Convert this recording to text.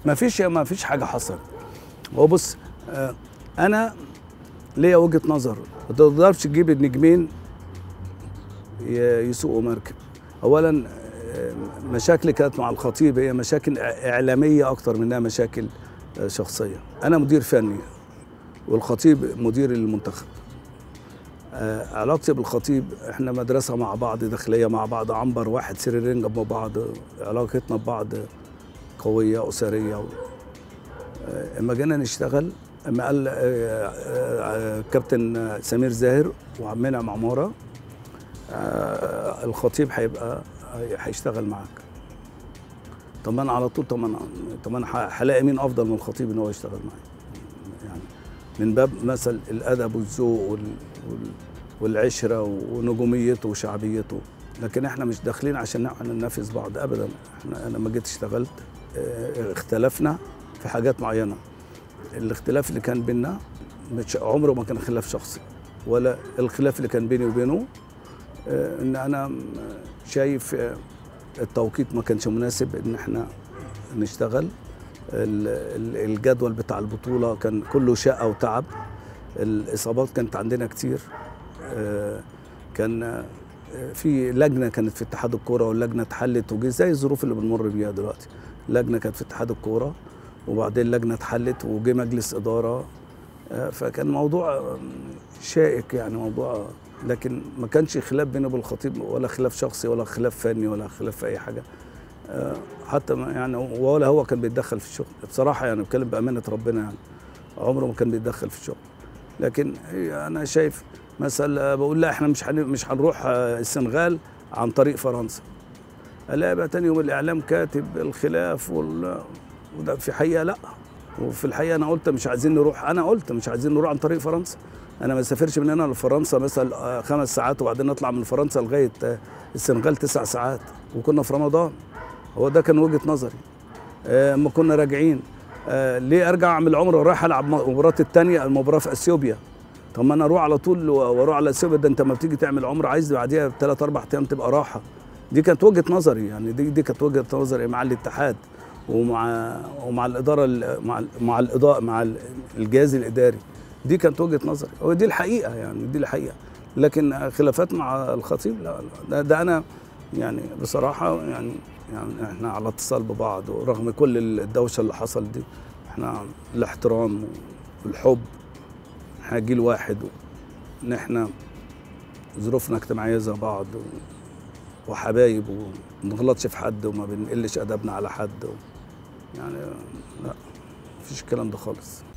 ما فيش ما فيش حاجه حصلت هو بص آه، انا ليا وجهه نظر ما تقدرش تجيب النجمين ي- يسوقوا مركب اولا آه، مشاكلي كانت مع الخطيب هي مشاكل اعلاميه اكتر منها مشاكل آه، شخصيه انا مدير فني والخطيب مدير المنتخب آه، علاقتي بالخطيب احنا مدرسه مع بعض داخليه مع بعض عنبر واحد سريرين جنب بعض علاقتنا ببعض قويه اسريه و... آه، اما جينا نشتغل اما قال آه، آه، آه، كابتن سمير زاهر وعمنا معماره آه، الخطيب هيبقى هيشتغل معاك طب ما انا على طول طب ما انا طب ما انا ه- هلاقي مين افضل من الخطيب ان هو يشتغل معايا يعني من باب مثل الادب والذوق وال... وال... والعشره ونجوميته وشعبيته لكن احنا مش داخلين عشان احنا ننافس بعض ابدا احنا انا لما جيت اشتغلت اه، اختلفنا في حاجات معينه الاختلاف اللي كان بينا مش عمره ما كان خلاف شخصي ولا الخلاف اللي كان بيني وبينه اه، ان انا م- شايف اه، التوقيت ما كانش مناسب ان احنا نشتغل ال- ال- الجدول بتاع البطولة كان كله شقة وتعب الإصابات كانت عندنا كتير آه، كان آه، في لجنة كانت في اتحاد الكورة واللجنة اتحلت وجي زي الظروف اللي بنمر بيها دلوقتي لجنة كانت في اتحاد الكورة وبعدين لجنة اتحلت وجي مجلس إدارة آه، فكان موضوع آه، شائك يعني موضوع لكن ما كانش خلاف بيني وبين الخطيب ولا خلاف شخصي ولا خلاف فني ولا خلاف في أي حاجة آه، حتى ما يعني ولا هو كان بيتدخل في الشغل بصراحه يعني بتكلم بامانه ربنا يعني عمره ما كان بيتدخل في الشغل لكن هي انا شايف مثلا بقول لا احنا مش هن- مش هنروح آه، السنغال عن طريق فرنسا الاقي بقى تاني يوم الاعلام كاتب الخلاف وال وده في حقيقه لا وفي الحقيقه انا قلت مش عايزين نروح انا قلت مش عايزين نروح عن طريق فرنسا انا ما اسافرش من هنا لفرنسا مثلا آه، خمس ساعات وبعدين نطلع من فرنسا لغايه آه، السنغال تسع ساعات وكنا في رمضان هو ده كان وجهه نظري آه، اما كنا راجعين آه، ليه ارجع اعمل عمره ورايح العب مباراه الثانيه المباراه في اثيوبيا طب ما انا اروح على طول واروح على اثيوبيا ده انت لما بتيجي تعمل عمره عايز بعديها بثلاث اربع ايام تبقى راحه دي كانت وجهه نظري يعني دي دي كانت وجهه نظري مع الاتحاد ومع ومع الاداره ال- مع ال- مع الاضاءه مع ال- الجهاز الاداري دي كانت وجهه نظري هو دي الحقيقه يعني دي الحقيقه لكن خلافات مع الخطيب لا, لا ده, ده انا يعني بصراحه يعني يعني احنا على اتصال ببعض ورغم كل الدوشه اللي حصل دي احنا الاحترام والحب احنا جيل واحد ان احنا ظروفنا اجتماعيه زي بعض و- وحبايب وما بنغلطش في حد وما بنقلش ادبنا على حد و يعني لا مفيش الكلام ده خالص